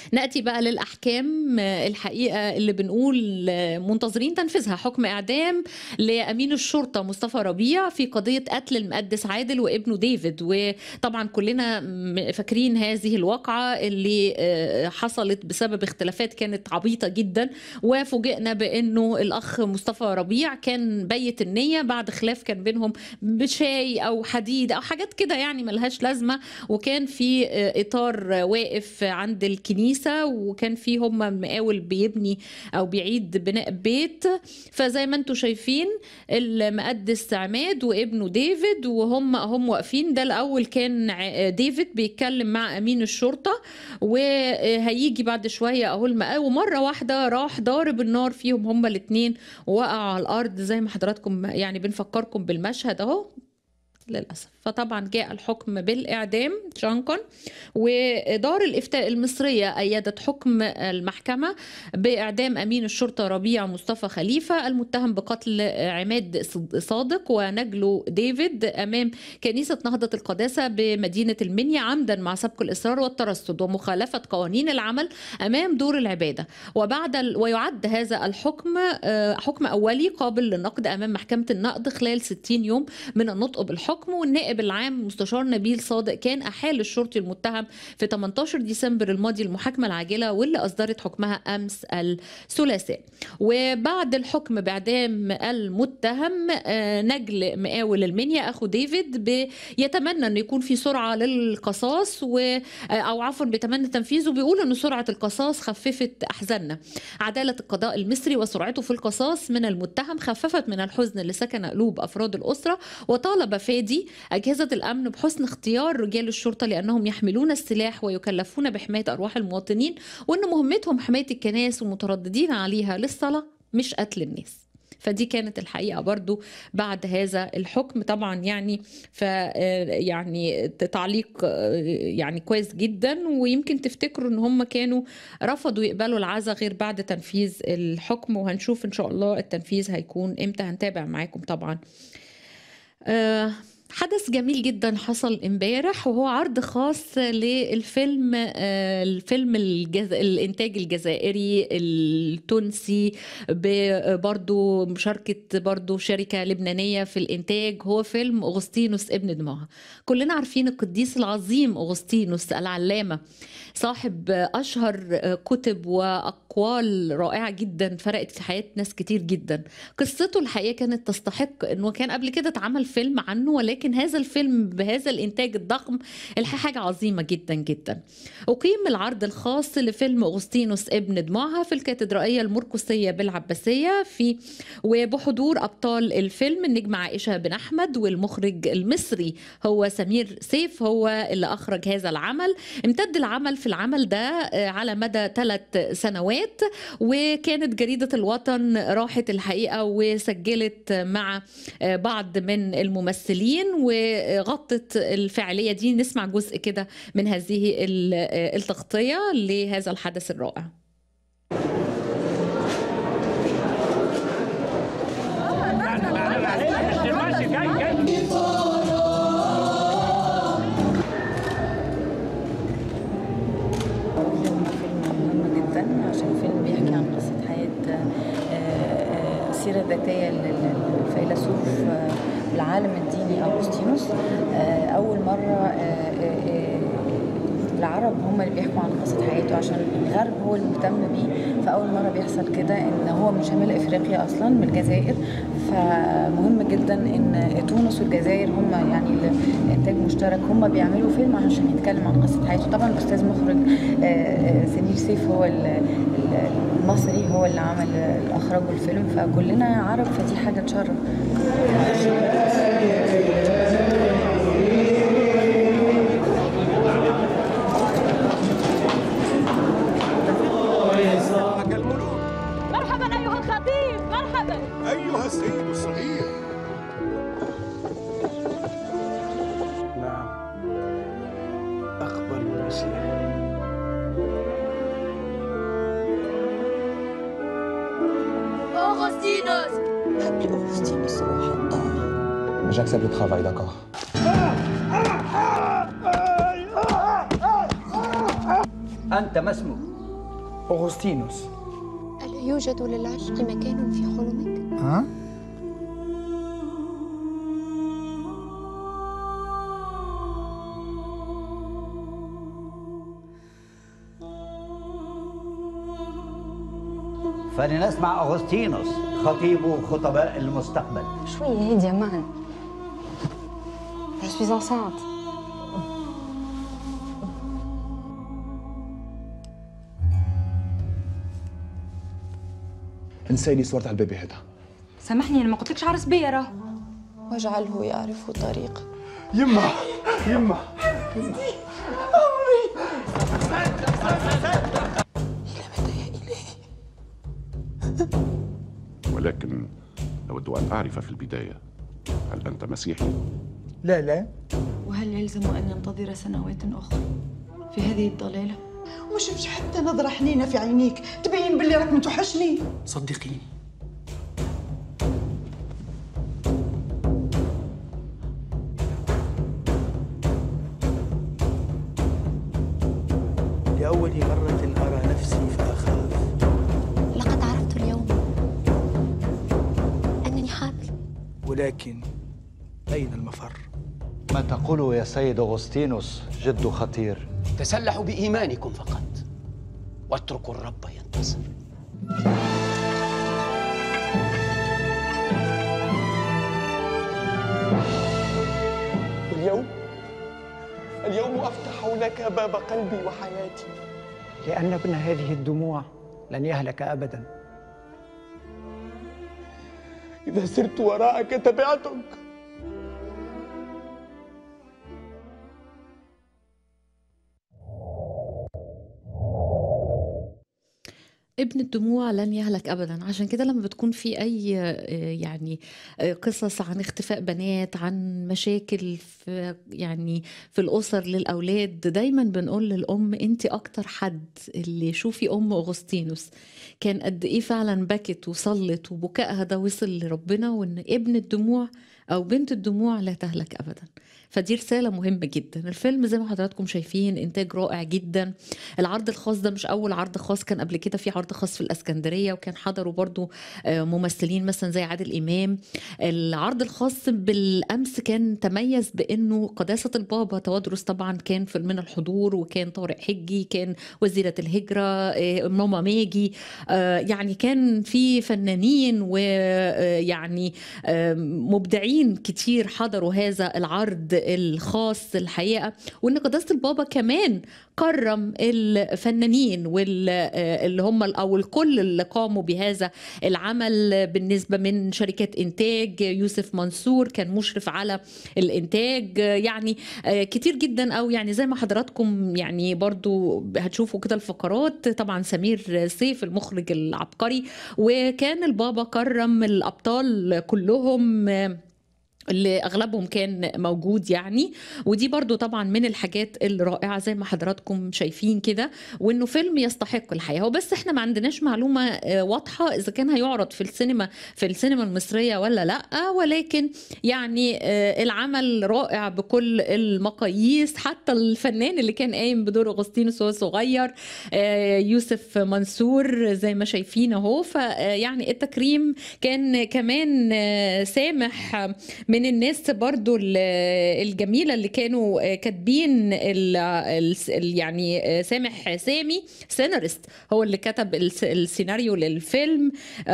نأتي بقى للأحكام الحقيقة اللي بنقول منتظرين تنفيذها حكم إعدام لأمين الشرطة مصطفى ربيع في قضية قتل المقدس عادل وابنه ديفيد وطبعا كلنا فاكرين هذه الواقعة اللي حصلت بسبب اختلافات كانت عبيطة جدا وفوجئنا بأنه الأخ مصطفى ربيع كان بيت النية بعد خلاف كان بينهم بشاي أو حديد أو حاجات كده يعني ملهاش لازمة وكان في إطار واقف عند الكنيسة وكان في هم المقاول بيبني أو بيعيد بناء بيت فزي ما انتم شايفين المقدس عماد وابنه ديفيد وهم هم واقفين ده الأول كان ديفيد بيتكلم مع أمين الشرطة وهيجي بعد شوية أهو المقاول ومرة واحدة راح ضارب النار فيهم هم الاتنين ووقعوا على الأرض زي ما حضراتكم يعني بنفكركم بالمشهد أهو للأسف فطبعا جاء الحكم بالإعدام شانكون ودار الإفتاء المصرية أيدت حكم المحكمة بإعدام أمين الشرطة ربيع مصطفى خليفة المتهم بقتل عماد صادق ونجله ديفيد أمام كنيسة نهضة القداسة بمدينة المنيا عمدا مع سبق الإصرار والترصد ومخالفة قوانين العمل أمام دور العبادة وبعد ال... ويعد هذا الحكم حكم أولي قابل للنقد أمام محكمة النقد خلال 60 يوم من النطق بالحكم الحكم والنائب العام مستشار نبيل صادق كان أحال الشرطي المتهم في 18 ديسمبر الماضي المحاكمة العاجلة واللي أصدرت حكمها أمس الثلاثاء وبعد الحكم بإعدام المتهم نجل مقاول المنيا أخو ديفيد بيتمنى أن يكون في سرعة للقصاص و أو عفوا بيتمنى تنفيذه بيقول أن سرعة القصاص خففت أحزاننا عدالة القضاء المصري وسرعته في القصاص من المتهم خففت من الحزن اللي سكن قلوب أفراد الأسرة وطالب فادي دي أجهزة الأمن بحسن اختيار رجال الشرطة لأنهم يحملون السلاح ويكلفون بحماية أرواح المواطنين وأن مهمتهم حماية الكنائس ومترددين عليها للصلاة مش قتل الناس فدي كانت الحقيقه برضو بعد هذا الحكم طبعا يعني ف يعني تعليق يعني كويس جدا ويمكن تفتكروا ان هم كانوا رفضوا يقبلوا العزاء غير بعد تنفيذ الحكم وهنشوف ان شاء الله التنفيذ هيكون امتى هنتابع معاكم طبعا أه حدث جميل جدا حصل امبارح وهو عرض خاص للفيلم الفيلم الجز... الانتاج الجزائري التونسي برضو مشاركة برضو شركة لبنانية في الانتاج هو فيلم اغسطينوس ابن دموعة كلنا عارفين القديس العظيم اغسطينوس العلامة صاحب اشهر كتب واقوال رائعة جدا فرقت في حياة ناس كتير جدا قصته الحقيقة كانت تستحق انه كان قبل كده اتعمل فيلم عنه ولكن لكن هذا الفيلم بهذا الانتاج الضخم الحقيقه حاجه عظيمه جدا جدا اقيم العرض الخاص لفيلم اغسطينوس ابن دموعها في الكاتدرائيه المرقسيه بالعباسيه في وبحضور ابطال الفيلم النجمه عائشه بن احمد والمخرج المصري هو سمير سيف هو اللي اخرج هذا العمل امتد العمل في العمل ده على مدى ثلاث سنوات وكانت جريده الوطن راحت الحقيقه وسجلت مع بعض من الممثلين وغطت الفعاليه دي نسمع جزء كده من هذه التغطيه لهذا الحدث الرائع السيره الذاتيه للفيلسوف العالم الديني أغسطينوس أول مرة العرب هم اللي بيحكوا عن قصة حياته عشان الغرب هو المهتم بيه فأول مرة بيحصل كده إن هو من شمال إفريقيا أصلا من الجزائر فمهم جدا إن تونس والجزائر هم يعني إنتاج مشترك هم بيعملوا فيلم عشان يتكلم عن قصة حياته طبعا الأستاذ مخرج سمير سيف هو المصري هو اللي عمل أخرجه الفيلم فكلنا عرب فدي حاجة تشرف مرحبا ايها الخطيب مرحبا ايها السيد الصغير نعم اقبل المسيح اغسطينوس أغسطينوس روح الله J'accepte le travail, d'accord. أنت ما اسمك؟ أغسطينوس ألا يوجد للعشق مكان في حلمك؟ ها؟ فلنسمع أغسطينوس خطيب خطباء المستقبل شوية هادية معا Je suis enceinte. انسي لي صورة على البيبي هذا سامحني انا ما قلتلكش عرس بيا راه واجعله يعرف طريق يما يما ولكن أود أن أعرف في البداية هل أنت مسيحي؟ لا لا وهل يلزم أن ينتظر سنوات أخرى في هذه الضلالة؟ وما شفتش حتى نظرة حنينة في عينيك تبين باللي راك متوحشني صدقيني لأول مرة أرى نفسي فأخاف لقد عرفت اليوم أنني حامل ولكن أين المفر؟ ما تقوله يا سيد أغسطينوس جد خطير تسلحوا بإيمانكم فقط واتركوا الرب ينتصر اليوم اليوم أفتح لك باب قلبي وحياتي لأن ابن هذه الدموع لن يهلك أبدا إذا سرت وراءك تبعتك ابن الدموع لن يهلك ابدا عشان كده لما بتكون في اي آه، يعني آه، قصص عن اختفاء بنات عن مشاكل في يعني في الاسر للاولاد دايما بنقول للام انت اكتر حد اللي شوفي ام اغسطينوس كان قد ايه فعلا بكت وصلت وبكائها ده وصل لربنا وان ابن الدموع او بنت الدموع لا تهلك ابدا فدي رساله مهمه جدا الفيلم زي ما حضراتكم شايفين انتاج رائع جدا العرض الخاص ده مش اول عرض خاص كان قبل كده في عرض خاص في الاسكندريه وكان حضروا برضو آه، ممثلين مثلا زي عادل امام العرض الخاص بالامس كان تميز بانه قداسه البابا توادرس طبعا كان في من الحضور وكان طارق حجي كان وزيره الهجره آه، ماما ماجي آه، يعني كان في فنانين ويعني مبدعين كتير حضروا هذا العرض الخاص الحقيقه وان قداسه البابا كمان كرم الفنانين واللي هم او الكل اللي قاموا بهذا العمل بالنسبه من شركات انتاج يوسف منصور كان مشرف على الانتاج يعني كتير جدا او يعني زي ما حضراتكم يعني برضو هتشوفوا كده الفقرات طبعا سمير سيف المخرج العبقري وكان البابا كرم الابطال كلهم اللي اغلبهم كان موجود يعني ودي برضو طبعا من الحاجات الرائعه زي ما حضراتكم شايفين كده وانه فيلم يستحق الحقيقه هو بس احنا ما عندناش معلومه آه، واضحه اذا كان هيعرض في السينما في السينما المصريه ولا لا ولكن يعني آه، العمل رائع بكل المقاييس حتى الفنان اللي كان قايم بدور اغسطينوس وهو صغير آه، يوسف منصور زي ما شايفين اهو فيعني التكريم كان كمان آه، سامح من الناس برضو ال- الجميلة اللي كانوا كاتبين ال- ال- يعني سامح سامي سيناريست هو اللي كتب الس- السيناريو للفيلم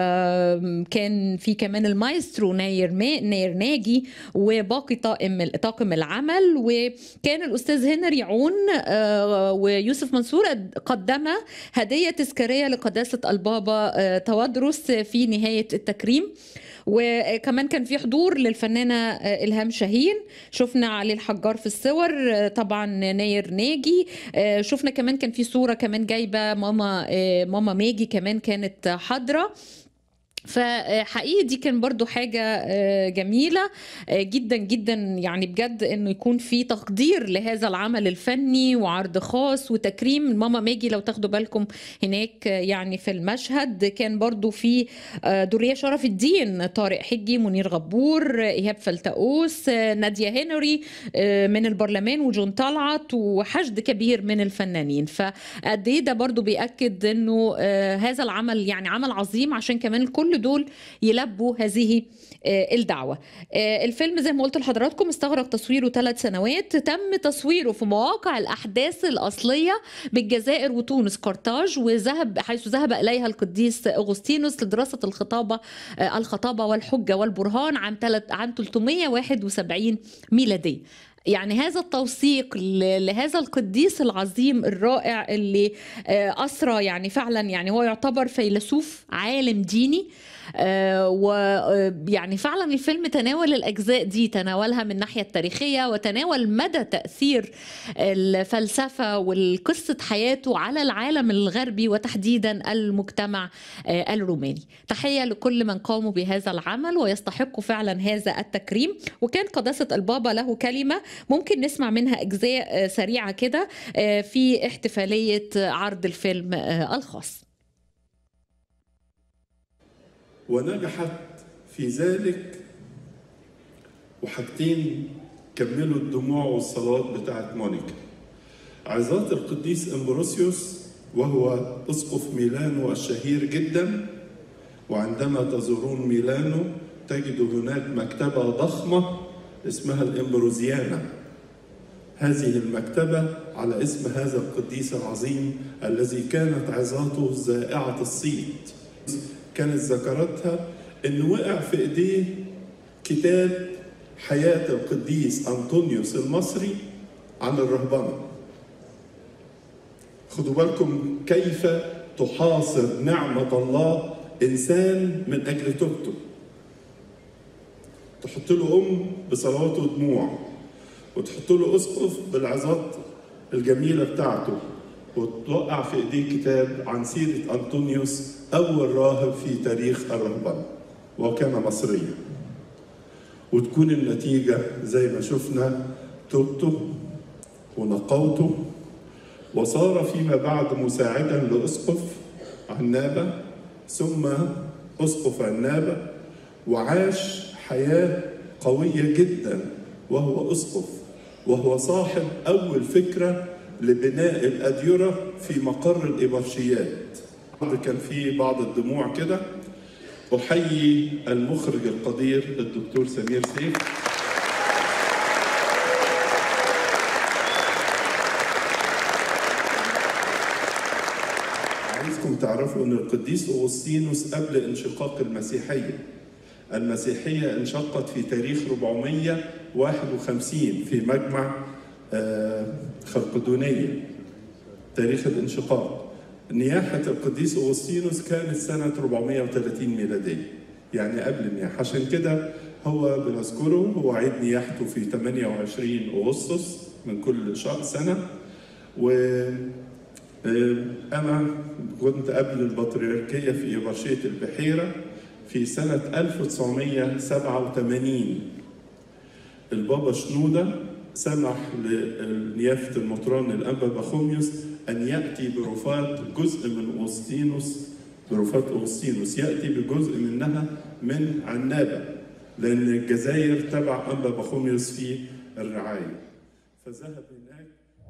آم، كان في كمان المايسترو ناير ما ناير ناجي وباقي طاقم طاقم العمل وكان الأستاذ هنري عون آه، ويوسف منصور قدم هدية تذكارية لقداسة البابا آه، توادرس في نهاية التكريم وكمان كان في حضور للفنانة آه، إلهام شاهين شفنا علي الحجار في الصور آه، طبعا ناير ناجي آه، شفنا كمان كان في صورة كمان جايبة ماما آه، ماما ماجي كمان كانت حاضرة فحقيقي دي كان برضو حاجة آه، جميلة آه، جدا جدا يعني بجد انه يكون في تقدير لهذا العمل الفني وعرض خاص وتكريم ماما ماجي لو تاخدوا بالكم هناك آه، يعني في المشهد كان برضو في آه، دورية شرف الدين طارق حجي منير غبور آه، ايهاب فلتقوس آه، نادية هنري آه، من البرلمان وجون طلعت وحشد كبير من الفنانين فقد ايه ده برضو بيأكد انه آه، هذا العمل يعني عمل عظيم عشان كمان كل دول يلبوا هذه آه، الدعوة آه، الفيلم زي ما قلت لحضراتكم استغرق تصويره ثلاث سنوات تم تصويره في مواقع الأحداث الأصلية بالجزائر وتونس قرطاج وذهب حيث ذهب إليها القديس أغسطينوس لدراسة الخطابة آه، الخطابة والحجة والبرهان عام تلت- عام 371 ميلادي يعني هذا التوثيق ل- لهذا القديس العظيم الرائع اللي آه، أسرى يعني فعلا يعني هو يعتبر فيلسوف عالم ديني ويعني فعلا الفيلم تناول الأجزاء دي تناولها من الناحية التاريخية وتناول مدى تأثير الفلسفة والقصة حياته على العالم الغربي وتحديدا المجتمع آه، الروماني تحية لكل من قاموا بهذا العمل ويستحقوا فعلا هذا التكريم وكان قداسة البابا له كلمة ممكن نسمع منها أجزاء آه، سريعة كده آه، في احتفالية عرض الفيلم آه، الخاص ونجحت في ذلك وحاجتين كملوا الدموع والصلوات بتاعت مونيكا عظات القديس امبروسيوس وهو اسقف ميلانو الشهير جدا وعندما تزورون ميلانو تجد هناك مكتبة ضخمة اسمها الامبروزيانا هذه المكتبة على اسم هذا القديس العظيم الذي كانت عظاته زائعة الصيت كانت ذكرتها انه وقع في ايديه كتاب حياة القديس أنطونيوس المصري عن الرهبنة خدوا بالكم كيف تحاصر نعمة الله إنسان من أجل توبته تحط له أم بصلوات ودموع وتحط له أسقف بالعظات الجميلة بتاعته وتوقع في ايديه كتاب عن سيرة أنطونيوس أول راهب في تاريخ الرهبنة وكان مصريا وتكون النتيجة زي ما شفنا توبته ونقاوته وصار فيما بعد مساعدا لأسقف عنابة ثم أسقف عنابة وعاش حياة قوية جدا وهو أسقف وهو صاحب أول فكرة لبناء الأديرة في مقر الإبرشيات كان في بعض الدموع كده أحيي المخرج القدير الدكتور سمير سيف عايزكم تعرفوا ان القديس اغسطينوس قبل انشقاق المسيحيه المسيحيه انشقت في تاريخ 451 في مجمع آه، خلقدونيه تاريخ الانشقاق نياحه القديس اغسطينوس كانت سنه 430 ميلاديه يعني قبل النياحه عشان كده هو بنذكره هو عيد نياحته في 28 اغسطس من كل شهر سنه و أنا كنت قبل البطريركية في إبرشية البحيرة في سنة 1987 البابا شنودة سمح لنيافة المطران الأنبا بخوميوس أن يأتي برفات جزء من أوسطينوس برفات أوسطينوس يأتي بجزء منها من عنابة لأن الجزائر تبع أنبا بخوميوس في الرعاية فذهب هناك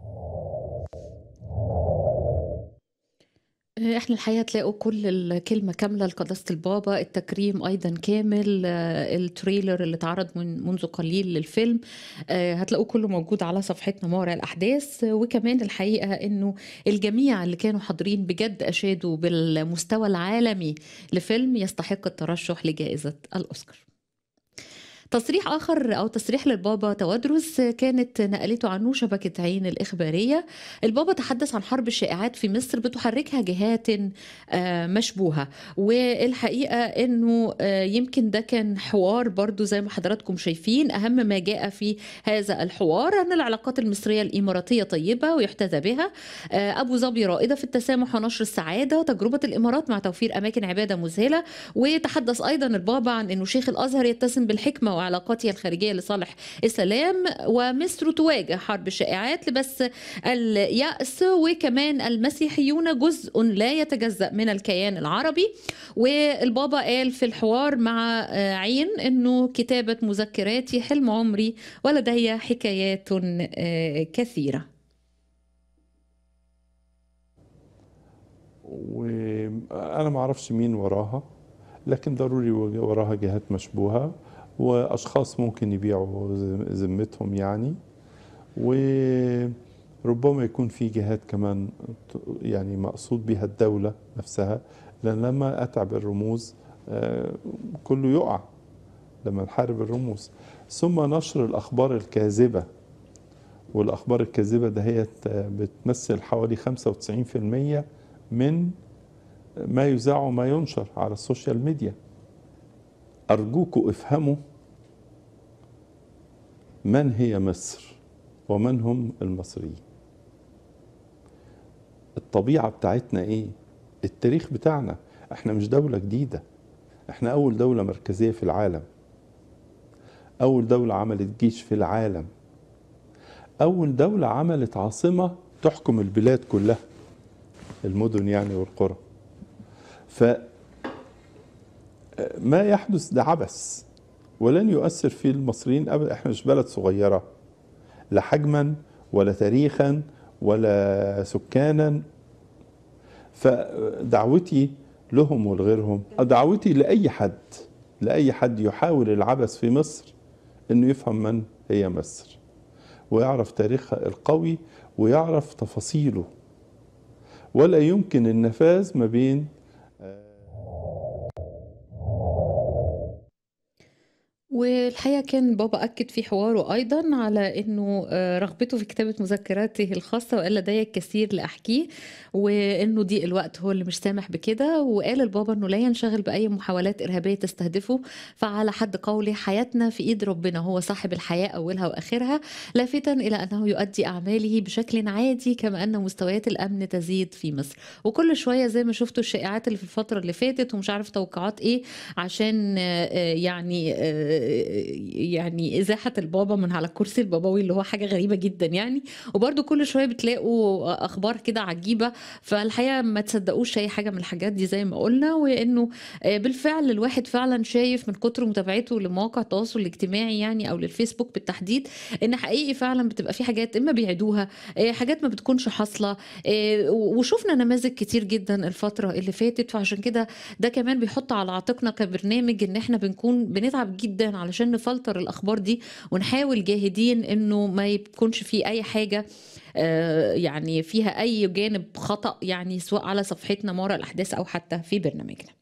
احنا الحقيقه تلاقوا كل الكلمه كامله لقداسه البابا التكريم ايضا كامل آه، التريلر اللي اتعرض من منذ قليل للفيلم آه، هتلاقوه كله موجود على صفحتنا ما وراء الاحداث آه، وكمان الحقيقه انه الجميع اللي كانوا حاضرين بجد اشادوا بالمستوى العالمي لفيلم يستحق الترشح لجائزه الاوسكار تصريح آخر أو تصريح للبابا توادرس كانت نقلته عنه شبكة عين الإخبارية البابا تحدث عن حرب الشائعات في مصر بتحركها جهات آه، مشبوهة والحقيقة أنه آه، يمكن ده كان حوار برضو زي ما حضراتكم شايفين أهم ما جاء في هذا الحوار أن العلاقات المصرية الإماراتية طيبة ويحتذى بها آه، أبو ظبي رائدة في التسامح ونشر السعادة تجربة الإمارات مع توفير أماكن عبادة مذهلة وتحدث أيضا البابا عن أنه شيخ الأزهر يتسم بالحكمة وعلاقاته الخارجية لصالح السلام ومصر تواجه حرب الشائعات لبس اليأس وكمان المسيحيون جزء لا يتجزأ من الكيان العربي والبابا قال في الحوار مع آه، عين أنه كتابة مذكراتي حلم عمري ولدي حكايات آه، كثيرة وانا ما اعرفش مين وراها لكن ضروري وراها جهات مشبوهه واشخاص ممكن يبيعوا ذمتهم يعني وربما يكون في جهات كمان يعني مقصود بها الدوله نفسها لان لما اتعب الرموز آه، كله يقع لما نحارب الرموز ثم نشر الاخبار الكاذبه والاخبار الكاذبه دهيت بتمثل حوالي 95% من ما يذاع وما ينشر على السوشيال ميديا أرجوكوا افهموا من هي مصر ومن هم المصريين الطبيعة بتاعتنا ايه التاريخ بتاعنا احنا مش دولة جديدة احنا اول دولة مركزية في العالم اول دولة عملت جيش في العالم اول دولة عملت عاصمة تحكم البلاد كلها المدن يعني والقرى ف ما يحدث ده عبث ولن يؤثر في المصريين ابدا احنا مش بلد صغيره لا حجما ولا تاريخا ولا سكانا فدعوتي لهم ولغيرهم دعوتي لاي حد لاي حد يحاول العبث في مصر انه يفهم من هي مصر ويعرف تاريخها القوي ويعرف تفاصيله ولا يمكن النفاذ ما بين والحقيقة كان بابا أكد في حواره أيضا على أنه آه، رغبته في كتابة مذكراته الخاصة وقال لدي الكثير لأحكيه وأنه ضيق الوقت هو اللي مش سامح بكده وقال البابا أنه لا ينشغل بأي محاولات إرهابية تستهدفه فعلى حد قوله حياتنا في إيد ربنا هو صاحب الحياة أولها وآخرها لافتا إلى أنه يؤدي أعماله بشكل عادي كما أن مستويات الأمن تزيد في مصر وكل شوية زي ما شفتوا الشائعات اللي في الفترة اللي فاتت ومش عارف توقعات إيه عشان آه، آه، يعني آه، يعني ازاحه البابا من على الكرسي البابوي اللي هو حاجه غريبه جدا يعني وبرده كل شويه بتلاقوا اخبار كده عجيبه فالحقيقه ما تصدقوش اي حاجه من الحاجات دي زي ما قلنا وانه بالفعل الواحد فعلا شايف من كتر متابعته لمواقع التواصل الاجتماعي يعني او للفيسبوك بالتحديد ان حقيقي فعلا بتبقى في حاجات اما بيعيدوها حاجات ما بتكونش حاصله وشفنا نماذج كتير جدا الفتره اللي فاتت فعشان كده ده كمان بيحط على عاتقنا كبرنامج ان احنا بنكون بنتعب جدا علشان نفلتر الاخبار دي ونحاول جاهدين انه ما يكونش في اي حاجه آه، يعني فيها اي جانب خطا يعني سواء على صفحتنا ما وراء الاحداث او حتى في برنامجنا